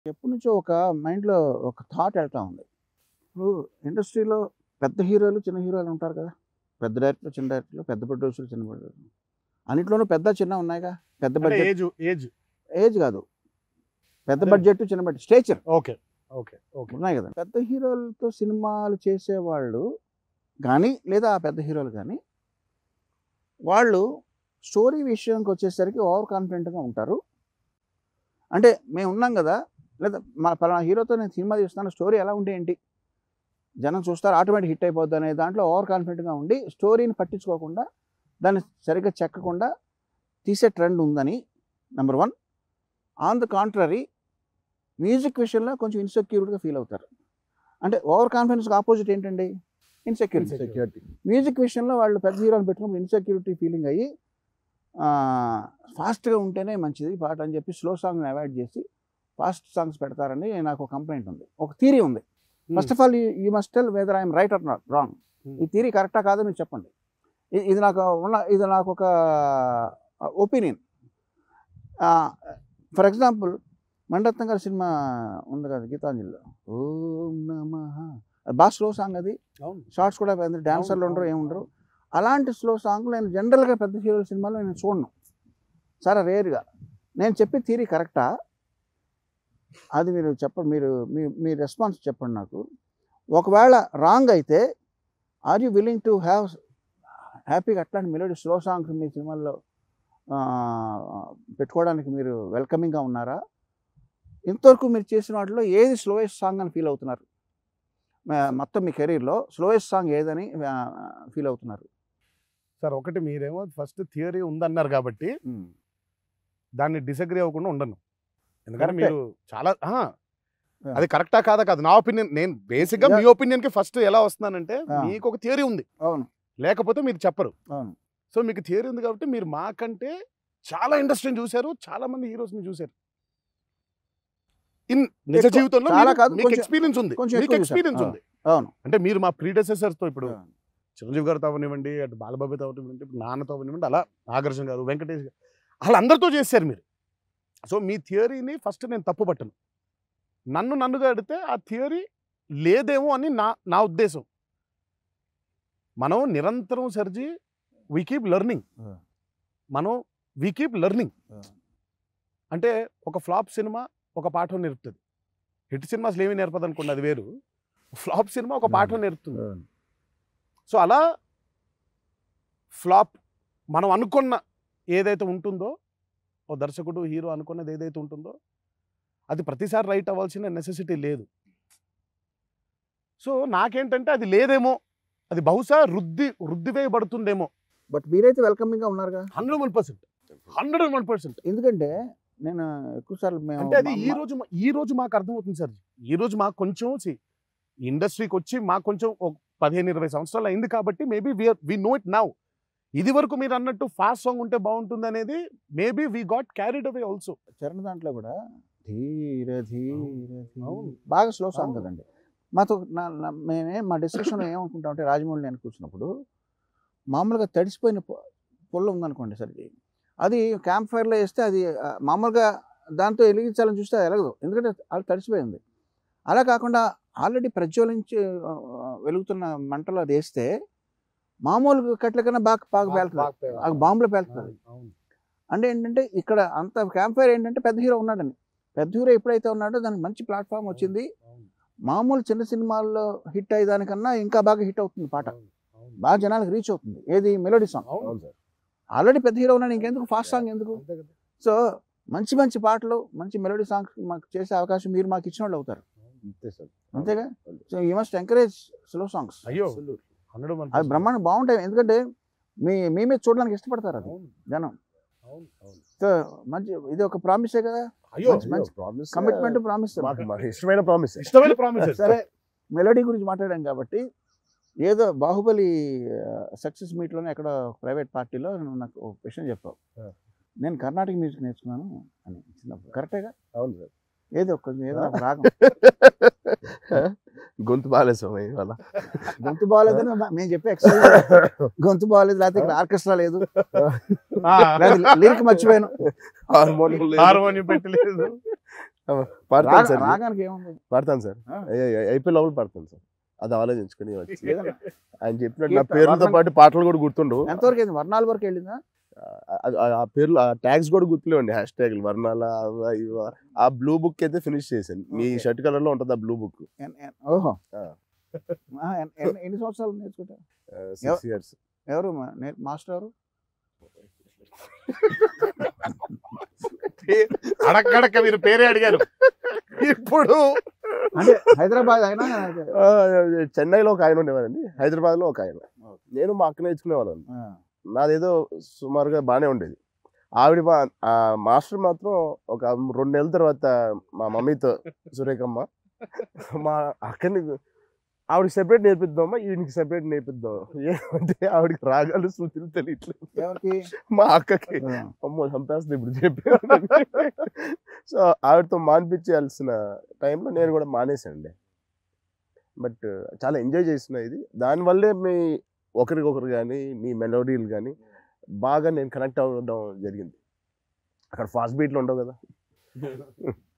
ఎప్పటి నుంచో ఒక మైండ్లో ఒక థాట్ వెళ్తా ఉంది ఇప్పుడు ఇండస్ట్రీలో పెద్ద హీరోలు చిన్న హీరోలు ఉంటారు కదా పెద్ద డైరెక్టర్ చిన్న డైరెక్టర్లు పెద్ద ప్రొడ్యూసర్లు చిన్న ప్రొడ్యూసర్లు అన్నిట్లోనూ పెద్ద చిన్న ఉన్నాయిగా పెద్ద అంటే బడ్జెట్ ఏజ్ ఏజ్ ఏజ్ కాదు పెద్ద అదే. బడ్జెట్ చిన్న budget stature okay okay okay ఉన్నాయి కదా పెద్ద హీరోలతో సినిమాలు చేసేవాళ్ళు కానీ లేదా ఆ పెద్ద హీరోలు కానీ వాళ్ళు స్టోరీ విషయానికి వచ్చేసరికి ఓవర్ కాన్ఫిడెంట్గా ఉంటారు అంటే మేము ఉన్నాం కదా లేదా మా పలానా హీరోతో నేను సినిమా తీస్తున్నాను స్టోరీ ఎలా ఉంటే ఏంటి జనం చూస్తారు ఆటోమేటిక్ హిట్ అయిపోద్ది అనే దాంట్లో ఓవర్ కాన్ఫిడెంట్గా ఉండి స్టోరీని పట్టించుకోకుండా దాన్ని సరిగ్గా చెక్కకుండా తీసే ట్రెండ్ ఉందని number one on the contrary music విషయంలో కొంచెం ఇన్సెక్యూర్డ్గా ఫీల్ అవుతారు అంటే ఓవర్ కాన్ఫిడెన్స్కి ఆపోజిట్ ఏంటండి ఇన్సెక్యూరిటీ సెక్యూరిటీ మ్యూజిక్ విషయంలో వాళ్ళు పెద్ద హీరోని పెట్టుకున్నప్పుడు ఇన్సెక్యూరిటీ ఫీలింగ్ అయ్యి ఫాస్ట్గా ఉంటేనే మంచిది పాట అని చెప్పి స్లో సాంగ్ని అవాయిడ్ చేసి ఫాస్ట్ సాంగ్స్ పెడతారని నాకు ఒక కంప్లైంట్ ఉంది ఒక థీరీ ఉంది first of all you must tell whether I'm right or not wrong ఈ థీరీ కరెక్టా కాదో మీరు చెప్పండి ఇ- ఇది నాకు ఉన్న ఇది నాకు ఒక ఒపీనియన్ ఫర్ ఎగ్జాంపుల్ మండత్నం గారి సినిమా ఉంది కదా గీతాంజలిలో ఓం నమ అది బాగా స్లో సాంగ్ అది అవును షార్ట్స్ కూడా డాన్సర్లు ఉండరు అవును, ఏముండరు అలాంటి స్లో సాంగ్ నేను జనరల్గా పెద్ద హీరోల సినిమాలో నేను చూడను చాలా రేర్గా నేను చెప్పే థీరీ కరెక్టా అది మీరు చెప్పండి మీరు మీ మీ రెస్పాన్స్ చెప్పండి నాకు ఒకవేళ రాంగ్ అయితే are you willing to have హ్యాపీగా అట్లాంటి మెలోడీ స్లో సాంగ్స్ మీ సినిమాల్లో ఆ, పెట్టుకోవడానికి మీరు వెల్కమింగ్గా ఉన్నారా ఇంతవరకు మీరు చేసిన వాటిలో ఏది స్లోయెస్ట్ సాంగ్ అని ఫీల్ అవుతున్నారు మ- మొత్తం మీ కెరీర్లో స్లోయెస్ట్ సాంగ్ ఏదని ఫీల్ అవుతున్నారు సార్ ఒకటి మీరేమో ఫస్ట్ థియరీ ఉందన్నారు కాబట్టి దాన్ని డిసగ్రీ అవ్వకుండా ఉండను ఎందుకంటే Correct. మీరు చాలా ఆ, Yeah. అది కరెక్టా కాదా కాదు నా ఒపీనియన్ నేను బేసిక్ గా మీ Yeah. ఒపీనియన్ కి ఫస్ట్ ఎలా వస్తున్నానంటే Yeah. మీకు ఒక థియరీ ఉంది అవును లేకపోతే మీరు చెప్పరు అవును సో మీకు థియరీ ఉంది కాబట్టి మీరు మాకంటే చాలా ఇండస్ట్రీని చూశారు చాలా మంది హీరోస్ ని చూశారు ఇన్ నిజ ఎక్కువ. జీవితంలో చాలా మీరు- కాదు, మీకు కొంచెం- ఎక్స్పీరియన్స్ ఉంది కొంచెం మీకు ఎక్కువ చూశారు. ఎక్స్పీరియన్స్ ఆ. ఉంది అవును అంటే మీరు మా predecessors తో ఇప్పుడు అవును. చిరంజీవి గారితో అవనివ్వండి అటు బాలబాబుతో అవనివ్వండి ఇప్పుడు నాన్నతో అవనివ్వండి అలా నాగార్జున గారు వెంకటేష్ గారు వాళ్ళందరితో చేశారు మీరు సో మీ థియరీని ఫస్ట్ నేను తప్పు పట్టను నన్ను నన్నుగా అడిగితే ఆ థియరీ లేదేమో అని నా నా ఉద్దేశం మనం నిరంతరం సర్జీ వీ కీప్ లెర్నింగ్ Yeah. మనం వీ కీప్ లెర్నింగ్ Yeah. అంటే ఒక ఫ్లాప్ సినిమా ఒక పాఠం నేర్పుతుంది హిట్ సినిమాస్ ఏమి నేర్పదు అనుకోండి అది వేరు ఫ్లాప్ సినిమా ఒక పాఠం నేర్పుతుంది సో అలా ఫ్లాప్ మనం అనుకున్న ఏదైతే ఉంటుందో ఓ దర్శకుడు హీరో అనుకున్నది ఏదైతే ఉంటుందో అది ప్రతిసారి రైట్ అవ్వాల్సిన నెసెసిటీ లేదు సో నాకేంటంటే అది లేదేమో అది బహుశా వృద్ధి వృద్ధి వేయబడుతుందేమో బట్ మీరైతే వెల్కమింగ్గా ఉన్నారుగా hundred one percent hundred one percent ఎందుకంటే నేను ఎక్కువసార్లు మేము అంటే అది ఈ మా- రోజు మా- ఈ రోజు మాకు అర్థమవుతుంది సార్ ఈ రోజు మాకు కొంచెం సి ఇండస్ట్రీకి వచ్చి మాకు కొంచెం ఒక పదిహేను ఇరవై సంవత్సరాలు అయింది కాబట్టి maybe we we know it now ఇది వరకు మీరు అన్నట్టు ఫాస్ట్ సాంగ్ ఉంటే బాగుంటుంది అనేది maybe we got carried away also Charan దాంట్లో కూడా ధీర ధీర ధీర. అవును. బాగా స్లో సాంగ్ అవును. కదండి మాతో నా నా- మేమే మా డిస్కషన్లో ఏమనుకుంటాం అంటే రాజమౌళి నేను కూర్చున్నప్పుడు మామూలుగా తడిసిపోయిన పొ- పొల్ల ఉందనుకోండి సరికి అది క్యాంప్ ఫైర్లో వేస్తే అది ఆ, మామూలుగా దాంతో వెలిగించాలని చూస్తే అది ఎలగదు ఎందుకంటే అది తడిసిపోయింది అలా కాకుండా ఆల్రెడీ ప్రజ్వలించి ఆ, వెలుగుతున్న మంటలో అది వేస్తే మామూలు కట్ల కన్నా బాగా బాగా పేలుతుంది ఆ బాంబులో పేలుతుంది అంటే ఏంటంటే ఇక్కడ అంత క్యాంప్ ఫైర్ ఏంటంటే పెద్ద హీరో ఉన్నాడని పెద్ద హీరో ఎప్పుడైతే ఉన్నాడో దానికి మంచి ప్లాట్ఫామ్ వచ్చింది మామూలు చిన్న సినిమాల్లో హిట్ అయ్యేదానికన్నా ఇంకా బాగా హిట్ అవుతుంది పాట బాగా జనాలకు రీచ్ అవుతుంది ఏది మెలోడీ సాంగ్ ఆల్రెడీ పెద్ద హీరో ఉన్నాడు ఇంకెందుకు ఫాస్ట్ సాంగ్ ఎందుకు సో మంచి మంచి పాటలు మంచి మెలోడీ సాంగ్స్ మాకు చేసే అవకాశం మీరు మాకు ఇచ్చిన వాళ్ళు అవుతారు అంతేగా so you must encourage slow songs అయ్యో హండ్రెడ్ వన్ అవి బ్రహ్మాండం బాగుంటాయి ఎందుకంటే మీ మీ మీద చూడడానికి ఇష్టపడతారు అది జనం సో మంచి ఇది ఒక ప్రామిసే కదా అయ్యో మంచి- మంచి కమిట్మెంట్ ప్రామిస్ మాకు మాకు ఇష్టమైన ప్రామిస్ ఇష్టమైన ప్రామిసెస్ సరే మెలోడీ గురించి మాట్లాడాం కాబట్టి ఏదో బాహుబలి సక్సెస్ మీట్లోనే ఎక్కడ ప్రైవేట్ పార్టీలో నువ్వు నాకు ఒక విషయం చెప్పావు Yeah. నేను కర్ణాటక మ్యూజిక్ నేర్చుకున్నాను అని చిన్నప్పుడు కరెక్టేగా అవును సార్ ఏదో ఒక ఏదో ఒక రాగం గొంతు బాగాలేదు స్వామి ఇవాళ గొంతు బాగాలేదని మా- మేము చెప్పే ఎక్స్ట్రా గొంతు బాగాలేదు లేకపోతే ఇక్కడ ఆర్కెస్ట్రా లేదు లేదా లిరిక్ మర్చిపోయాను హార్మోనియం లేదు. హార్మోనియం పెట్టలేదు పాడతాను రాగ- సార్ రాగానికి ఏముంది పాడతాను సార్ ఆ. అయిపోయి లోపల పాడతాను సార్ అది ఆలోచించుకుని వచ్చి ఏదన్నా ఆయన చెప్పినట్టు నా కీర్తన, పేర్లతో వర్ణం- పాటు పాటలు కూడా గుర్తుండవు ఎంతవరకు వెళ్ళింది వర్ణాల వరకు వెళ్ళిందా ఆ- ఆ- ఆ పేర్లు ఆ ట్యాగ్స్ కూడా గుర్తులేవండి హ్యాష్ ట్యాగ్లు వర్ణాల అవ ఇవ. ఆ బ్లూ బుక్ అయితే ఫినిష్ చేశాను మీ Okay. షర్ట్ కలర్ లో ఉంటుంది ఆ బ్లూ బుక్ ఎన్- ఎన్- ఓహో ఆ. ఆ, ఎన్- ఎన్- ఎన్ని సంవత్సరాలు నేర్చుకుంటారు సిక్స్ ఇయర్స్ ఎవరు మా- నే- మాస్టర్ ఎవరు అడక్కడక్క మీరు పేరే అడిగారు ఇప్పుడు అంటే హైదరాబాద్ అయినా చెన్నైలో ఒక ఆయన ఉండేవారండి హైదరాబాద్ లో ఒక ఆయన నేను మా అక్క నేర్చుకునేవాళ్ళం ఆ, నాదేదో సుమారుగా బాగానే ఉండేది ఆవిడ మా ఆ మాస్టర్ మాత్రం ఒక రెండు నెలల తర్వాత మా మమ్మీతో సురేఖమ్మ మా అక్కని ఆవిడకి సెపరేట్ నేర్పిద్దామా ఈయనకి సెపరేట్ నేర్పిద్దాం ఏమంటే ఆవిడకి రాగాలు శృతులు తెలియట్లేదు ఎవరికి మా అక్కకి ఆ, అమ్మో చంపేస్తుంది ఇప్పుడు చెప్పి సో ఆవిడతో మానిపించాల్సిన టైంలో నేను కూడా మానేశానండి బట్ చాలా ఎంజాయ్ చేసిన ఇది దానివల్లే మీ ఒకరికొకరు కానీ మీ మెలోడీలు కానీ బాగా నేను కనెక్ట్ అవ్వడం జరిగింది అక్కడ ఫాస్ట్ బీట్లు ఉండవు కదా